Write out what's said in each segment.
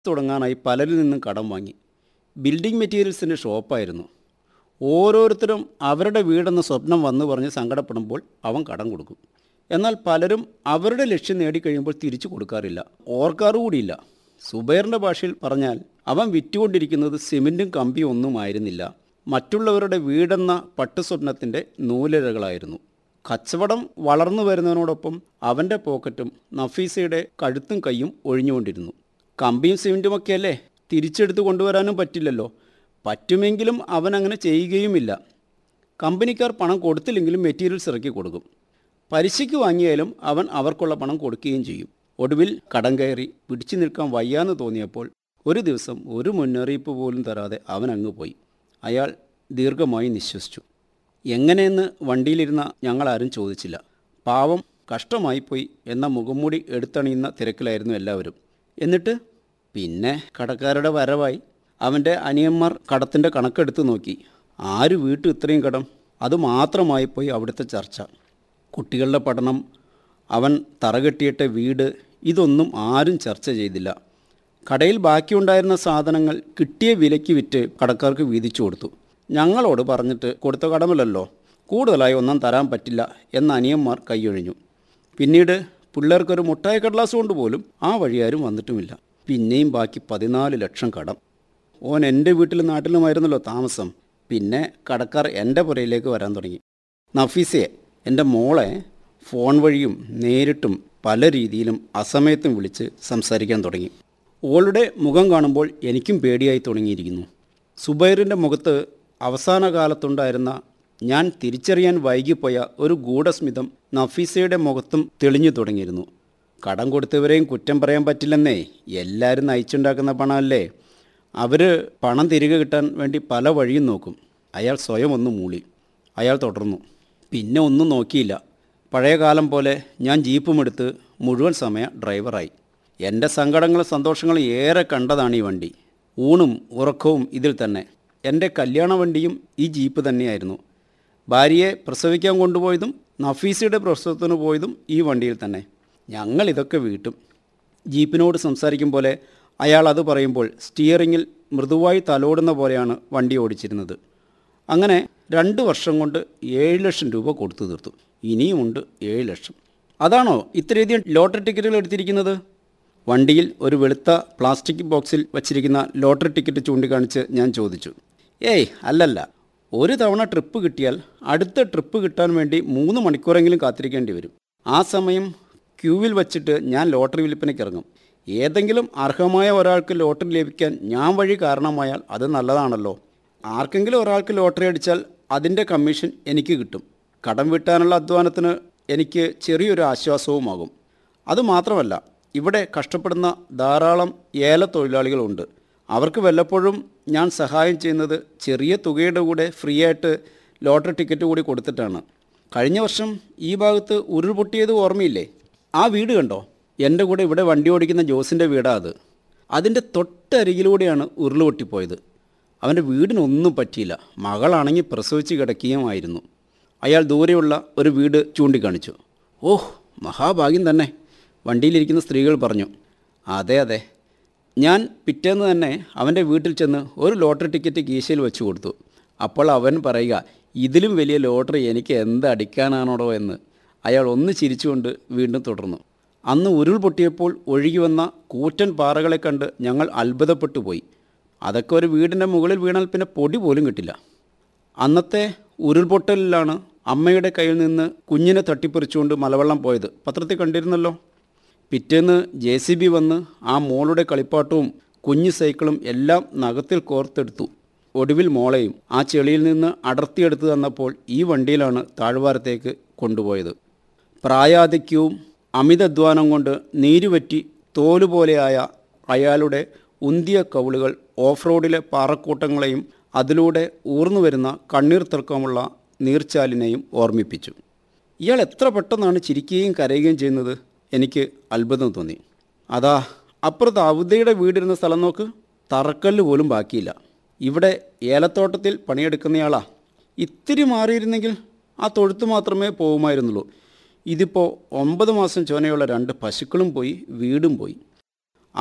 തുടങ്ങാനായി പലരിൽ നിന്നും കടം വാങ്ങി ബിൽഡിംഗ് മെറ്റീരിയൽസിൻ്റെ ഷോപ്പായിരുന്നു ഓരോരുത്തരും അവരുടെ വീടെന്ന സ്വപ്നം വന്നു പറഞ്ഞ് സങ്കടപ്പെടുമ്പോൾ അവൻ കടം കൊടുക്കും എന്നാൽ പലരും അവരുടെ ലക്ഷ്യം നേടിക്കഴിയുമ്പോൾ തിരിച്ചു കൊടുക്കാറില്ല ഓർക്കാറുകൂടിയില്ല സുബൈറിൻ്റെ ഭാഷയിൽ പറഞ്ഞാൽ അവൻ വിറ്റുകൊണ്ടിരിക്കുന്നത് സിമെൻറ്റും കമ്പിയും ഒന്നും ആയിരുന്നില്ല മറ്റുള്ളവരുടെ വീടെന്ന പട്ടുസ്വപ്നത്തിൻ്റെ നൂലിഴകളായിരുന്നു കച്ചവടം വളർന്നു വരുന്നതിനോടൊപ്പം അവൻ്റെ പോക്കറ്റും നഫീസയുടെ കഴുത്തും കൈയും ഒഴിഞ്ഞുകൊണ്ടിരുന്നു കമ്പിയും സിമെൻറ്റുമൊക്കെയല്ലേ തിരിച്ചെടുത്ത് കൊണ്ടുവരാനും പറ്റില്ലല്ലോ പറ്റുമെങ്കിലും അവൻ അങ്ങനെ ചെയ്യുകയുമില്ല കമ്പനിക്കാർ പണം കൊടുത്തില്ലെങ്കിലും മെറ്റീരിയൽസ് ഇറക്കി കൊടുക്കും പലിശയ്ക്ക് വാങ്ങിയാലും അവൻ അവർക്കുള്ള പണം കൊടുക്കുകയും ചെയ്യും ഒടുവിൽ കടം കയറി പിടിച്ചു നിൽക്കാൻ വയ്യാന്ന് തോന്നിയപ്പോൾ ഒരു ദിവസം ഒരു മുന്നറിയിപ്പ് പോലും തരാതെ അവൻ അങ്ങ് പോയി അയാൾ ദീർഘമായി നിശ്വസിച്ചു എങ്ങനെയെന്ന് വണ്ടിയിലിരുന്ന ഞങ്ങളാരും ചോദിച്ചില്ല പാവം കഷ്ടമായിപ്പോയി എന്ന മുഖംമൂടി എടുത്തണിയുന്ന തിരക്കിലായിരുന്നു എല്ലാവരും എന്നിട്ട് പിന്നെ കടക്കാരുടെ വരവായി അവൻ്റെ അനിയന്മാർ കടത്തിൻ്റെ കണക്കെടുത്ത് നോക്കി ആര് വീട്ടു ഇത്രയും കടം അത് മാത്രമായിപ്പോയി അവിടുത്തെ ചർച്ച കുട്ടികളുടെ പഠനം അവൻ തറകെട്ടിയിട്ട വീട് ഇതൊന്നും ആരും ചർച്ച ചെയ്തില്ല കടയിൽ ബാക്കിയുണ്ടായിരുന്ന സാധനങ്ങൾ കിട്ടിയ വിലയ്ക്ക് വിറ്റ് കടക്കാർക്ക് വീതിച്ചു കൊടുത്തു ഞങ്ങളോട് പറഞ്ഞിട്ട് കൊടുത്ത കടമല്ലല്ലോ കൂടുതലായി ഒന്നും തരാൻ പറ്റില്ല എന്ന അനിയന്മാർ കൈയൊഴിഞ്ഞു പിന്നീട് പിള്ളേർക്കൊരു മുട്ടായ കടലാസ് കൊണ്ട് പോലും ആ വഴിയാരും വന്നിട്ടുമില്ല പിന്നെയും ബാക്കി പതിനാല് ലക്ഷം കടം ഓൻ എൻ്റെ വീട്ടിലും നാട്ടിലുമായിരുന്നല്ലോ താമസം പിന്നെ കടക്കാർ എൻ്റെ പുരയിലേക്ക് വരാൻ തുടങ്ങി നഫീസയെ എൻ്റെ മോളെ ഫോൺ വഴിയും നേരിട്ടും പല രീതിയിലും അസമയത്തും വിളിച്ച് സംസാരിക്കാൻ തുടങ്ങി ഓളുടെ മുഖം കാണുമ്പോൾ എനിക്കും പേടിയായി തുടങ്ങിയിരിക്കുന്നു സുബൈറിൻ്റെ മുഖത്ത് അവസാന കാലത്തുണ്ടായിരുന്ന ഞാൻ തിരിച്ചറിയാൻ വൈകിപ്പോയ ഒരു ഗൂഢസ്മിതം നഫീസയുടെ മുഖത്തും തെളിഞ്ഞു തുടങ്ങിയിരുന്നു കടം കൊടുത്തവരെയും കുറ്റം പറയാൻ പറ്റില്ലെന്നേ എല്ലാവരും നയിച്ചുണ്ടാക്കുന്ന പണമല്ലേ അവർ പണം തിരികെ കിട്ടാൻ വേണ്ടി പല വഴിയും നോക്കും അയാൾ സ്വയം ഒന്ന് മൂളി അയാൾ തുടർന്നു പിന്നെ ഒന്നും നോക്കിയില്ല പഴയ കാലം പോലെ ഞാൻ ജീപ്പുമെടുത്ത് മുഴുവൻ സമയ ഡ്രൈവറായി എൻ്റെ സങ്കടങ്ങളും സന്തോഷങ്ങളും ഏറെ കണ്ടതാണ് ഈ വണ്ടി ഊണും ഉറക്കവും ഇതിൽ തന്നെ എൻ്റെ കല്യാണ വണ്ടിയും ഈ ജീപ്പ് തന്നെയായിരുന്നു ഭാര്യയെ പ്രസവിക്കാൻ കൊണ്ടുപോയതും നഫീസയുടെ പ്രസവത്തിന് പോയതും ഈ വണ്ടിയിൽ തന്നെ ഞങ്ങൾ ഇതൊക്കെ വീട്ടും ജീപ്പിനോട് സംസാരിക്കും പോലെ അയാൾ അത് പറയുമ്പോൾ സ്റ്റിയറിങ്ങിൽ മൃദുവായി തലോടുന്ന പോലെയാണ് വണ്ടി ഓടിച്ചിരുന്നത് അങ്ങനെ രണ്ട് വർഷം കൊണ്ട് ഏഴ് ലക്ഷം രൂപ കൊടുത്തു തീർത്തു ഇനിയുമുണ്ട് ഏഴ് ലക്ഷം അതാണോ ഇത്രയധികം ലോട്ടറി ടിക്കറ്റുകൾ എടുത്തിരിക്കുന്നത് വണ്ടിയിൽ ഒരു വെളുത്ത പ്ലാസ്റ്റിക് ബോക്സിൽ വച്ചിരിക്കുന്ന ലോട്ടറി ടിക്കറ്റ് ചൂണ്ടിക്കാണിച്ച് ഞാൻ ചോദിച്ചു ഏയ് അല്ലല്ല ഒരു തവണ ട്രിപ്പ് കിട്ടിയാൽ അടുത്ത ട്രിപ്പ് കിട്ടാൻ വേണ്ടി മൂന്ന് മണിക്കൂറെങ്കിലും കാത്തിരിക്കേണ്ടി വരും ആ സമയം ക്യൂവിൽ വച്ചിട്ട് ഞാൻ ലോട്ടറി വിൽപ്പനയ്ക്ക് ഇറങ്ങും ഏതെങ്കിലും അർഹമായ ഒരാൾക്ക് ലോട്ടറി ലഭിക്കാൻ ഞാൻ വഴി കാരണമായാൽ അത് നല്ലതാണല്ലോ ആർക്കെങ്കിലും ഒരാൾക്ക് ലോട്ടറി അടിച്ചാൽ അതിൻ്റെ കമ്മീഷൻ എനിക്ക് കിട്ടും കടം വീട്ടാനുള്ള അധ്വാനത്തിന് എനിക്ക് ചെറിയൊരു ആശ്വാസവുമാകും അതുമാത്രമല്ല ഇവിടെ കഷ്ടപ്പെടുന്ന ധാരാളം ഏല തൊഴിലാളികളുണ്ട് അവർക്ക് വല്ലപ്പോഴും ഞാൻ സഹായം ചെയ്യുന്നത് ചെറിയ തുകയുടെ കൂടെ ഫ്രീ ആയിട്ട് ലോട്ടറി ടിക്കറ്റ് കൂടി കൊടുത്തിട്ടാണ് കഴിഞ്ഞ വർഷം ഈ ഭാഗത്ത് ഉരുൾപൊട്ടിയത് ഓർമ്മയില്ലേ ആ വീട് കണ്ടോ എൻ്റെ കൂടെ ഇവിടെ വണ്ടി ഓടിക്കുന്ന ജോസിൻ്റെ വീടാ അത് അതിൻ്റെ തൊട്ടരികിലൂടെയാണ് ഉരുൾ പൊട്ടിപ്പോയത് അവൻ്റെ വീടിനൊന്നും പറ്റിയില്ല മകളാണെങ്കിൽ പ്രസവിച്ച് കിടക്കുകയുമായിരുന്നു അയാൾ ദൂരെയുള്ള ഒരു വീട് ചൂണ്ടിക്കാണിച്ചു ഓഹ് മഹാഭാഗ്യം തന്നെ വണ്ടിയിലിരിക്കുന്ന സ്ത്രീകൾ പറഞ്ഞു അതെ അതെ ഞാൻ പിറ്റേന്ന് തന്നെ അവൻ്റെ വീട്ടിൽ ചെന്ന് ഒരു ലോട്ടറി ടിക്കറ്റ് കീശയിൽ വെച്ച് കൊടുത്തു അപ്പോൾ അവൻ പറയുക ഇതിലും വലിയ ലോട്ടറി എനിക്ക് എന്ത് അടിക്കാനാണോടോ എന്ന് അയാൾ ഒന്ന് ചിരിച്ചുകൊണ്ട് വീണ്ടും തുടർന്നു അന്ന് ഉരുൾ പൊട്ടിയപ്പോൾ ഒഴുകി വന്ന കൂറ്റൻ പാറകളെ കണ്ട് ഞങ്ങൾ അത്ഭുതപ്പെട്ടു പോയി അതൊക്കെ ഒരു വീടിൻ്റെ മുകളിൽ വീണാൽ പിന്നെ പൊടി പോലും കിട്ടില്ല അന്നത്തെ ഉരുൾപൊട്ടലിലാണ് അമ്മയുടെ കയ്യിൽ നിന്ന് കുഞ്ഞിനെ തട്ടിപ്പറിച്ചുകൊണ്ട് മലവെള്ളം പോയത് പത്രത്തിൽ കണ്ടിരുന്നല്ലോ പിറ്റേന്ന് ജെ സി ബി വന്ന് ആ മോളുടെ കളിപ്പാട്ടവും കുഞ്ഞു സൈക്കിളും എല്ലാം നഖത്തിൽ കോർത്തെടുത്തു ഒടുവിൽ മോളെയും ആ ചെളിയിൽ നിന്ന് അടർത്തിയെടുത്ത് തന്നപ്പോൾ ഈ വണ്ടിയിലാണ് താഴ്വാരത്തേക്ക് കൊണ്ടുപോയത് പ്രായാധിക്യവും അമിതധ്വാനം കൊണ്ട് നീരുവറ്റി തോലുപോലെയായ അയാളുടെ ഉന്തിയ കവിളുകൾ ഓഫ് റോഡിലെ പാറക്കൂട്ടങ്ങളെയും അതിലൂടെ ഊർന്നു വരുന്ന കണ്ണീർ തർക്കമുള്ള നീർച്ചാലിനെയും ഓർമ്മിപ്പിച്ചു ഇയാൾ എത്ര പെട്ടെന്നാണ് ചിരിക്കുകയും കരയുകയും ചെയ്യുന്നത് എനിക്ക് അത്ഭുതം തോന്നി അതാ അപ്പുറത്ത് അവധയുടെ വീടിരുന്ന സ്ഥലം നോക്ക് തറക്കല്ല് പോലും ബാക്കിയില്ല ഇവിടെ ഏലത്തോട്ടത്തിൽ പണിയെടുക്കുന്നയാളാ ഇത്തിരി മാറിയിരുന്നെങ്കിൽ ആ തൊഴുത്ത് മാത്രമേ പോകുമായിരുന്നുള്ളൂ ഇതിപ്പോൾ ഒമ്പത് മാസം ചോനയുള്ള രണ്ട് പശുക്കളും പോയി വീടും പോയി അവർ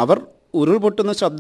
ഉരുൾപൊട്ടുന്ന ശബ്ദം